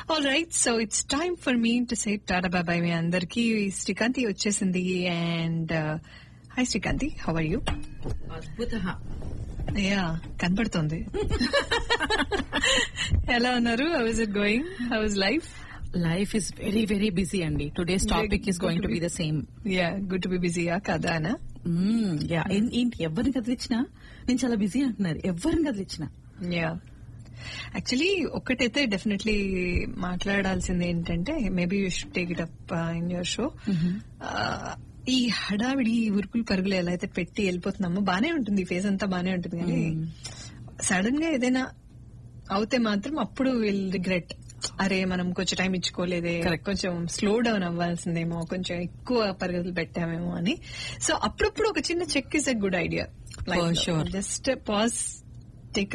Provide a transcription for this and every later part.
All right so it's time for me to say tata bye bye మీ అందరికి శ్రీకాంతి వచ్చేసింది and hi Srikanthi how are you అద్భుత yeah కనబడుతోంది ఎలా ఉన్నారు how is it going how is life life is very very busy అండి today's topic is going to be the same yeah good to be బిజీయా కదా అనా యా ఏంటి ఎవరిని కదిలిచ్చినా నేను చాలా బిజీ అంటున్నారు ఎవరిని కదిలిచ్చినా యా యాక్చువల్లీ ఒక్కటైతే డెఫినెట్లీ మాట్లాడాల్సింది ఏంటంటే maybe you should take it up in your show ఈ హడావిడి ఈ ఉరుకులు పరుగులు ఎలా అయితే పెట్టి వెళ్ళిపోతున్నామో బానే ఉంటుంది ఫేస్ అంతా బానే ఉంటుంది కానీ సడన్ గా ఏదైనా అవుతే మాత్రం అప్పుడు విల్ రిగ్రెట్ అరే మనం కొంచెం టైం ఇచ్చుకోలేదే Correct. కొంచెం స్లో డౌన్ అవ్వాల్సిందేమో కొంచెం ఎక్కువ పరుగులు పెట్టామేమో అని సో అప్పుడప్పుడు ఒక చిన్న check is a good idea For sure. Just pause take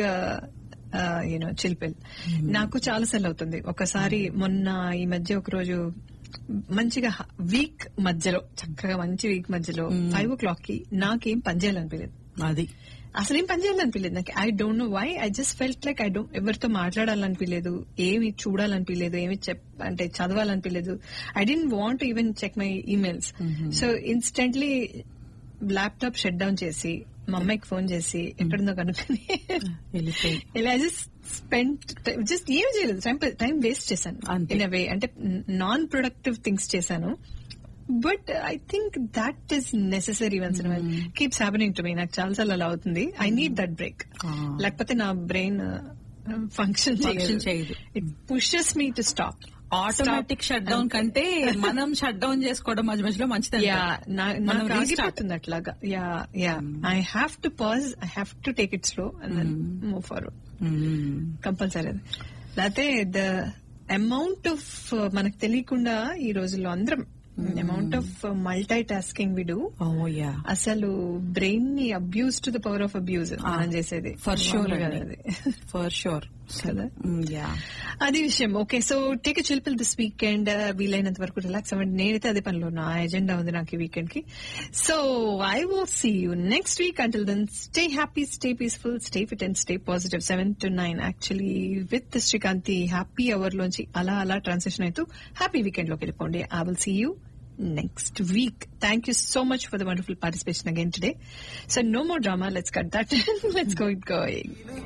you know chill pill నాకు చాలా సార్లు అవుతుంది ఒకసారి మొన్న ఈ మధ్య ఒక రోజు మంచిగా వీక్ మధ్యలో చక్కగా మంచి వీక్ మధ్యలో ఫైవ్ ఓ క్లాక్ కి నాకేం పని చేయాలనిపించలేదు అది అసలు ఏం పని చేయాలనిపించలేదు నాకు I don't know why I just felt like I don't ఎవరితో మాట్లాడాలనిపించలేదు ఏమి చూడాలనిపించలేదు ఏమి చెప్ అంటే చదవాలనిపించలేదు I don't want even check my emails so instantly laptop shut down చేసి మా అమ్మాయికి ఫోన్ చేసి ఎక్కడుందో కనుక్కొని వెళ్ళిపోయి ఇలా జస్ట్ స్పెండ్ జస్ట్ ఏం చేయలేదు టైం టైం వేస్ట్ చేశాను అంతే. ఇన్ వే అంటే నాన్ ప్రొడక్టివ్ థింగ్స్ చేశాను but I think that is necessary once in keeps happening to me నాకు చాలా సార్లు అలా అవుతుంది I need that break Ah. లేకపోతే నా బ్రెయిన్ ఫంక్షన్ Function చేయదు. It pushes me to stop automatic shut down కంటే మనం షట్ డౌన్ చేసుకోవడం మధ్య మధ్యలో మంచిది యా మనం నాకు restart. ఆగిపోతుంది అట్లాగా yeah yeah I have to pause I have to take it slow and then move forward compulsory అది లేకపోతే ద అమౌంట్ ఆఫ్ మనకు తెలియకుండా ఈ రోజుల్లో అందరం amount of multi tasking we do oh yeah అసలు బ్రెయిన్ ని abuse to the power of abuse మనం చేసేది ఫర్ షూర్ మామూలుగా అది ఫర్ షూర్ కదా యా అది విషయం okay so take chill pill this weekend వీలైనంత వరకు రిలాక్స్ అవ్వండి నేనైతే అదే పనిలో నా ఎజెండా ఉంది నాకు ఈ వీకెండ్ కి so I will see you next week until then stay happy stay peaceful stay fit and stay positive seven to nine actually with Srikanthi happy hour లోంచి అలా అలా ట్రాన్సాక్షన్ అవుతూ హ్యాపీ వీకెండ్ లోకి వెళ్ళిపోండి I will see you next week. Thank you so much for the wonderful participation again today. So no more drama. Let's cut that. Let's go going.